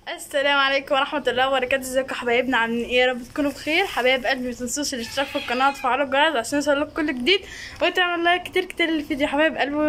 السلام عليكم ورحمة الله وبركاته ازيكم يا حبايبنا عاملين ايه يا رب تكونوا بخير حبايب قلبي متنسوش الاشتراك في القناة وتفعلوا الجرس عشان يوصلكوا كل جديد وتعمل لايك كتير كتير للفيديو يا حبايب قلبي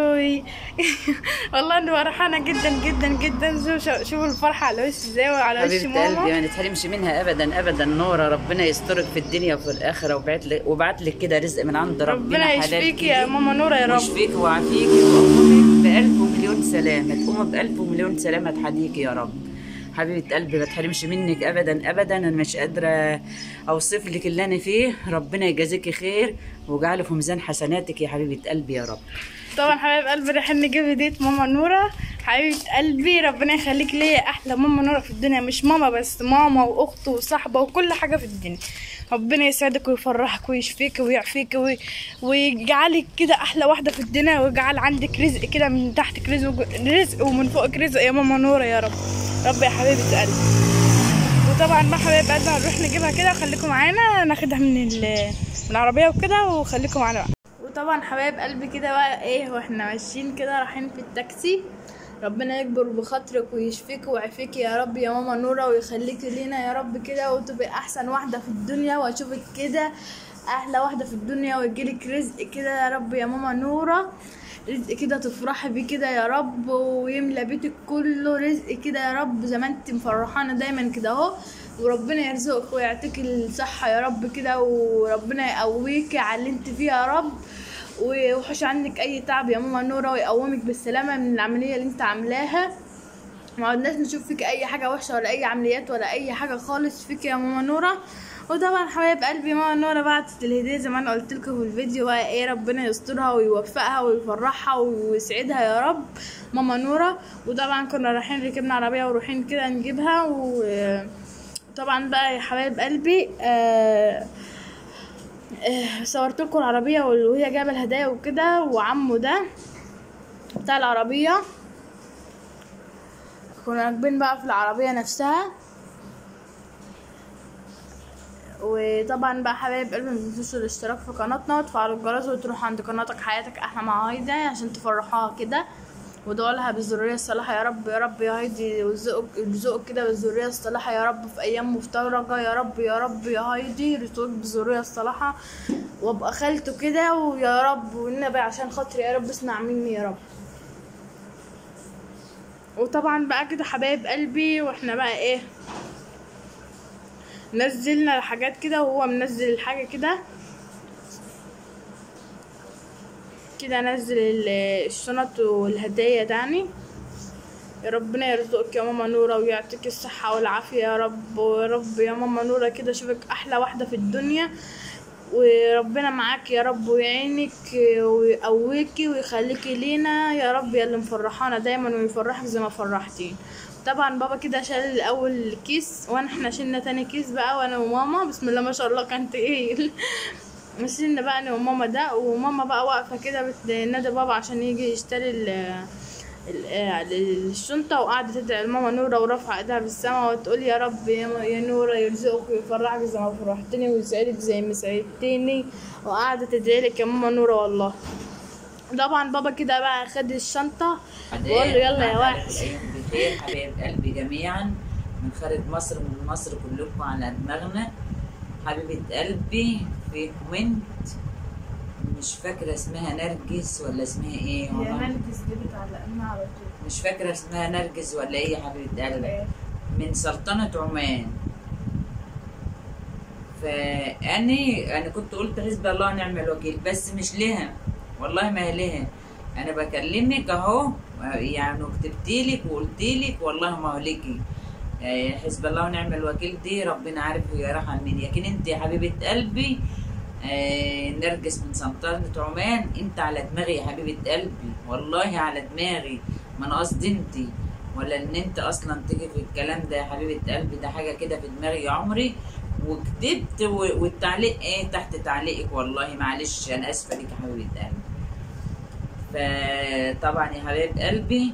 والله انا فرحانة جدا جدا جدا شوفوا شوفوا الفرحة على وش ازاي وعلى وش حبيبة قلبي ماما ما نتحرمش منها ابدا ابدا نورة ربنا يسترك في الدنيا وفي الاخره وبعت لك وبعت لك كده رزق من عند ربنا ربنا حلال يشفيكي يا إيدي. ماما نورة يا رب ويشفيكي ويعافيكي ويقومك بألف ومليون سلامة تقوم بألف ومليون سلامة تحديكي يا رب حبيبة قلبي ما تحرمش منك ابدا ابدا انا مش قادرة اوصف لك اللي انا فيه ربنا يجازيكي خير وجعله في ميزان حسناتك يا حبيبة قلبي يا رب طبعا حبايب قلبي رايحين نجيب هدية ماما نورة حبيبة قلبي ربنا يخليك ليا أحلى ماما نورة في الدنيا مش ماما بس ماما وأخت وصاحبة وكل حاجة في الدنيا ربنا يسعدك ويفرحك ويشفيك ويعافيك وي- ويجعلك كده أحلى واحدة في الدنيا ويجعل عندك رزق كده من تحتك رزق رزق ومن فوقك رزق يا ماما نورة يا رب رب يا حبيبة قلبي وطبعا بقى حبايب قلبي هنروح نجيبها كده وخليكم معانا ناخدها من ال- من العربية وكده وخليكم معانا بقى. وطبعا حبايب قلبي كده بقى ايه واحنا ماشيين كده رايحين في التاكسي ربنا يكبر بخاطرك ويشفيك ويعافيك يا رب يا ماما نورة ويخليكي لينا يا رب كده وتبقي احسن واحدة في الدنيا واشوفك كده احلى واحدة في الدنيا ويجيلك رزق كده يا رب يا ماما نورة رزق كده تفرحي بيه كده يا رب ويملى بيتك كله رزق كده يا رب زي ما انت مفرحانة دايما كده اهو وربنا يرزقك ويعطيك الصحة يا رب كده وربنا يقويك على اللي انت فيه يا رب ويوحش عنك اي تعب يا ماما نورة ويقومك بالسلامة من العملية اللي انت عاملاها ما عدناش نشوف فيك اي حاجة وحشة ولا اي عمليات ولا اي حاجة خالص فيك يا ماما نورة وطبعا حبايب قلبي ماما نورة بعتت الهدية زي ما انا قلت لكم في الفيديو بقى ايه ربنا يسترها ويوفقها ويفرحها ويسعدها يا رب ماما نورة وطبعا كنا رايحين ركبنا عربية ورايحين كده نجيبها وطبعا بقى يا حبايب قلبي آه آه، صورت لكم العربية وهي جايبة الهدايا وكده وعمه ده بتاع العربية كنا راكبين بقى في العربية نفسها وطبعا بقى حبايب قلبي متنسوش الاشتراك في قناتنا وتفعلوا الجرس وتروحوا عند قناتك حياتك احلى مع هايدي عشان تفرحوها كده وادعوا لها بالذرية الصالحة يا رب يا رب يا هايدي يرزقك يرزقك كده بالذرية الصالحة يا رب في أيام مفترجة يا رب يا رب يا هايدي يرزقك بالذرية الصالحة وابقى خالته كده ويا رب والنبي عشان خاطري يا رب اسمع مني يا رب وطبعا بقى كده حبايب قلبي واحنا بقى ايه نزلنا الحاجات كده وهو منزل الحاجة كده كده نزل ال- الشنط والهدايا تاني يا ربنا يرزقك يا ماما نورة ويعطيك الصحة والعافية يا رب ويا رب يا ماما نورة كده اشوفك أحلى واحدة في الدنيا وربنا معاك يا رب ويعينك ويقويكي ويخليكي لينا يا رب يا اللي مفرحانا دايما ويفرحك زي ما فرحتين طبعا بابا كده شال الاول كيس وانا احنا شلنا تاني كيس بقى وانا وماما بسم الله ما شاء الله كان تقيل مشينا بقى انا وماما ده وماما بقى واقفه كده بتنادي بابا عشان يجي يشتري ال ال- آه، الشنطة وقعدت تدعي لماما نورة ورافعة ايدها بالسما وتقول يا رب يا م- يا نورة يرزقك ويفرحك زي ما فرحتني ويسعدك زي ما سعدتني وقعدت تدعي لك يا ماما نورة والله طبعا بابا كده بقى خد الشنطة وقال له يلا يا واحد الأيام بخير حبايب قلبي جميعا من خارج مصر ومن مصر كلكم على دماغنا حبيبة قلبي في كومنت مش فاكرة اسمها نرجس ولا اسمها ايه يا والله نرجس دي بتعلقنا على طول مش فاكرة اسمها نرجس ولا ايه يا حبيبة قلبي إيه. من سلطنة عمان فأني أنا كنت قلت حسب الله ونعم الوكيل بس مش لها والله ما هي لها أنا بكلمك أهو يعني وكتبتلك وقلتلك والله ما هو ليكي آه، حسب الله ونعم الوكيل دي ربنا عارف هي رايحة لمين لكن أنت يا حبيبة قلبي آه، نرجس من سلطنة عمان أنت على دماغي يا حبيبة قلبي والله على دماغي ما أنا قصدي أنت ولا ان انت اصلا تيجي في الكلام ده يا حبيبه قلبي ده حاجه كده في دماغي يا عمري وكتبت و- والتعليق ايه تحت تعليقك والله معلش انا اسفه ليك يا حبيبه قلبي فطبعا يا حبيبه قلبي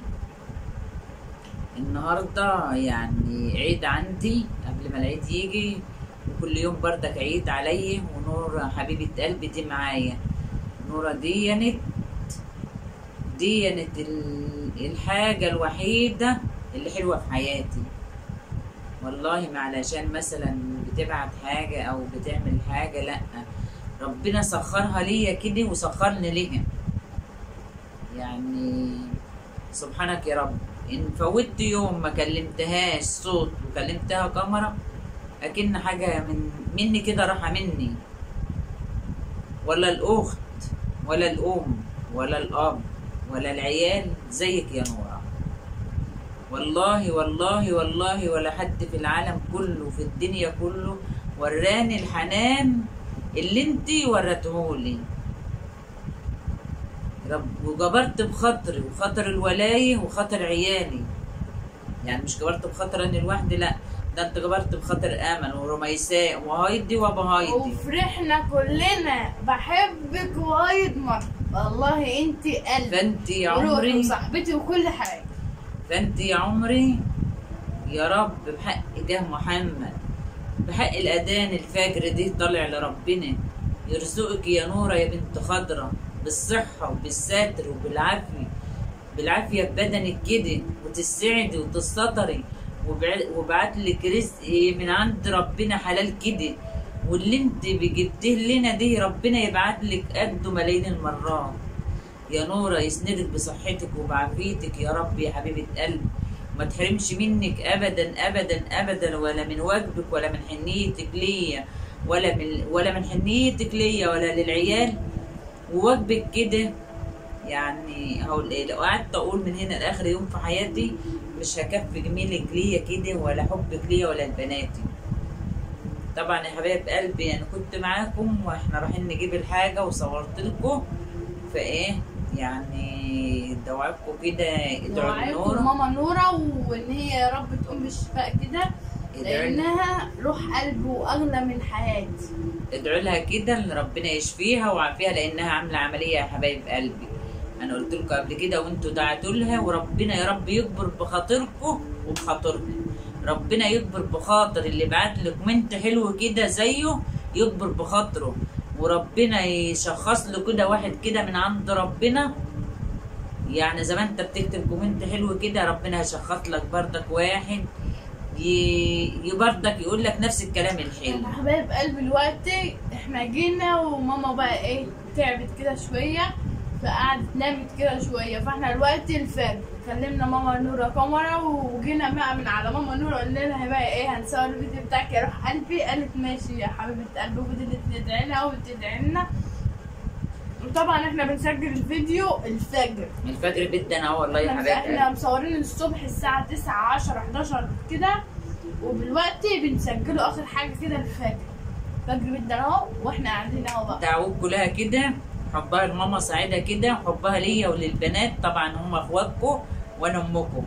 النهارده يعني عيد عندي قبل ما العيد يجي وكل يوم بردك عيد عليا ونور حبيبه قلبي دي معايا نورة دينت دينت ال- الحاجة الوحيدة اللي حلوة في حياتي والله ما علشان مثلا بتبعت حاجة أو بتعمل حاجة لأ ربنا سخرها ليا كده وسخرني ليها يعني سبحانك يا رب إن فوتت يوم ما كلمتهاش صوت وكلمتها كاميرا أكن حاجة من مني كده راحة مني ولا الأخت ولا الأم ولا الأب ولا العيال زيك يا نورة والله والله والله ولا حد في العالم كله في الدنيا كله وراني الحنان اللي انتي وريتهولي رب وجبرت بخاطري وخاطر الولاية وخاطر عيالي يعني مش جبرت بخاطر اني لوحدي لا ده انت جبرت بخاطر امل ورميساء وهايدي وابا هايدي وفرحنا كلنا بحبك وايد مرة والله انت قلبي فانت يا وروحي عمري وصاحبتي وكل حاجة فانت يا عمري يا رب بحق جاه محمد بحق الاذان الفجر دي طالع لربنا يرزقك يا نورة يا بنت خضرة بالصحة وبالستر وبالعافية بالعافية ببدنك كده وتسعدي وتستطري وبعت لك رزق من عند ربنا حلال كده واللي انت جبته لنا دي ربنا يبعت لك قده ملايين المرات يا نورة يسندك بصحتك وبعافيتك يا رب يا حبيبة قلبي ما تحرمش منك ابدا ابدا ابدا ولا من واجبك ولا من حنيتك ليا ولا من ولا من حنيتك ليا ولا للعيال وواجبك كده يعني هقول ايه لو قعدت اقول من هنا لاخر يوم في حياتي مش هكفي جميلك ليا كده ولا حبك ليا ولا لبناتي طبعا يا حبايب قلبي انا كنت معاكم واحنا رايحين نجيب الحاجه وصورت لكم فايه يعني دعاءكم كده ادعوا دعاءكم لنورة ماما نورة وان هي يا رب تقوم بالشفاء كده ادعوا لانها روح قلبي واغلى من حياتي ادعوا لها كده ان ربنا يشفيها ويعافيها لانها عامله عمليه يا حبايب قلبي انا قلت لكم قبل كده وانتوا دعتوا لها وربنا يا رب يكبر بخاطركم وبخاطرها ربنا يكبر بخاطر اللي بعت لك كومنت حلو كده زيه يكبر بخاطره وربنا يشخص له كده واحد كده من عند ربنا يعني زي ما انت بتكتب كومنت حلو كده ربنا هيشخص لك بردك واحد ي... بردك يقول لك نفس الكلام الحلو يا حبايب قلبي دلوقتي احنا جينا وماما بقى ايه تعبت كده شوية فقعدت نامت كده شوية فاحنا دلوقتي الفجر كلمنا ماما نورة كاميرا وجينا بقى من على ماما نورة قلنا لها بقى ايه هنصور الفيديو بتاعك يا روح قلبي قالت ماشي يا حبيبة قلبي وفضلت تدعي لها وتدعي لنا وطبعا احنا بنسجل الفيديو الفجر الفجر جدا اه والله يا احنا حبايب احنا قلبي. مصورين الصبح الساعة 9 10 11 كده ودلوقتي بنسجله اخر حاجة كده الفجر فجر جدا اهو واحنا قاعدين اهو بقى دعوك كلها كده حبها لماما سعيدة كده وحبها ليا وللبنات طبعا هم اخواتكم وانا امكم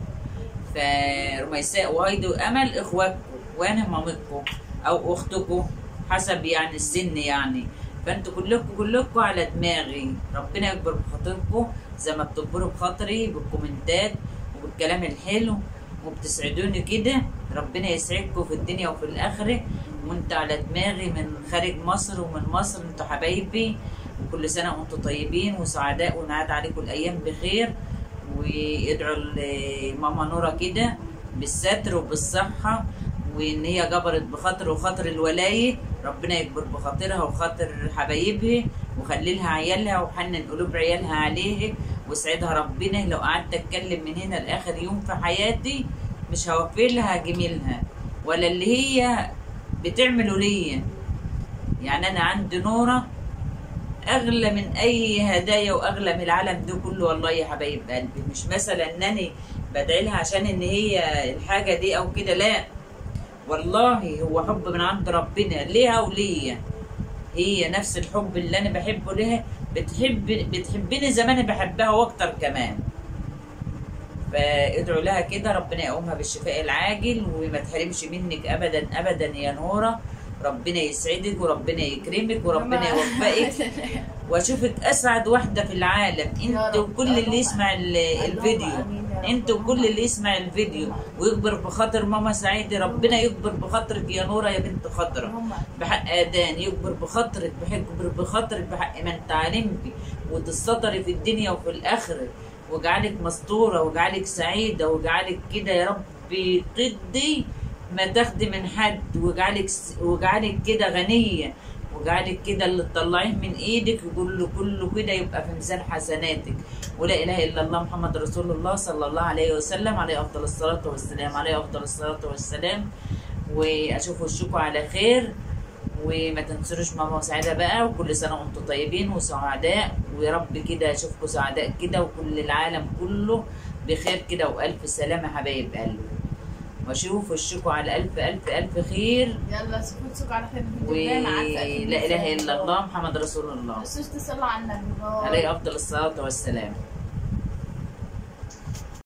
فرميساء وهيدي وامل اخواتكم وانا مامتكم او اختكم حسب يعني السن يعني فانتوا كلكم كلكم على دماغي ربنا يكبر بخاطركم زي ما بتكبروا بخاطري بالكومنتات وبالكلام الحلو وبتسعدوني كده ربنا يسعدكم في الدنيا وفي الاخره وانت على دماغي من خارج مصر ومن مصر انتوا حبايبي وكل سنه وانتم طيبين وسعداء ونعاد عليكم الايام بخير وادعوا لماما نورة كده بالستر وبالصحة وإن هي جبرت بخاطر وخاطر الولاية ربنا يكبر بخاطرها وخاطر حبايبها وخلي لها عيالها وحنن قلوب عيالها عليه وسعدها ربنا لو قعدت أتكلم من هنا لآخر يوم في حياتي مش هوفر لها جميلها ولا اللي هي بتعمله ليا يعني أنا عندي نورة اغلى من اي هدايا واغلى من العالم ده كله والله يا حبايب قلبي مش مثلا انني بدعي لها عشان ان هي الحاجه دي او كده لا والله هو حب من عند ربنا ليها وليا هي نفس الحب اللي انا بحبه لها بتحب بتحبني زي ما انا بحبها واكتر كمان فادعوا لها كده ربنا يقومها بالشفاء العاجل وما تحرمش منك ابدا ابدا يا نوره ربنا يسعدك وربنا يكرمك وربنا يوفقك واشوفك اسعد واحده في العالم انت رب. وكل اللي يسمع ال- الفيديو آمين يا رب. انت وكل اللي يسمع الفيديو ويكبر بخاطر ماما سعيده ربنا يكبر بخاطرك يا نوره يا بنت خضره هم بحق اذان يكبر بخاطرك يكبر بخاطرك بحق ما انت علمتي وتستطري في الدنيا وفي الاخره واجعلك مستوره واجعلك سعيده واجعلك كده يا رب تدي ما تاخدي من حد وجعلك وجعلك كده غنيه وجعلك كده اللي تطلعيه من ايدك وكله كله كده يبقى في ميزان حسناتك ولا اله الا الله محمد رسول الله صلى الله عليه وسلم عليه افضل الصلاه والسلام عليه افضل الصلاه والسلام واشوف وشكم على خير وما تنسوش ماما سعيدة بقى وكل سنة وانتم طيبين وسعداء ويا رب كده اشوفكم سعداء كده وكل العالم كله بخير كده والف سلامة حبايب قلبي واشوف وشكم على الف الف الف خير يلا سكوتك على خير ولا اله الا الله محمد رسول الله تنسوش تصلوا على النبي عليه افضل الصلاة والسلام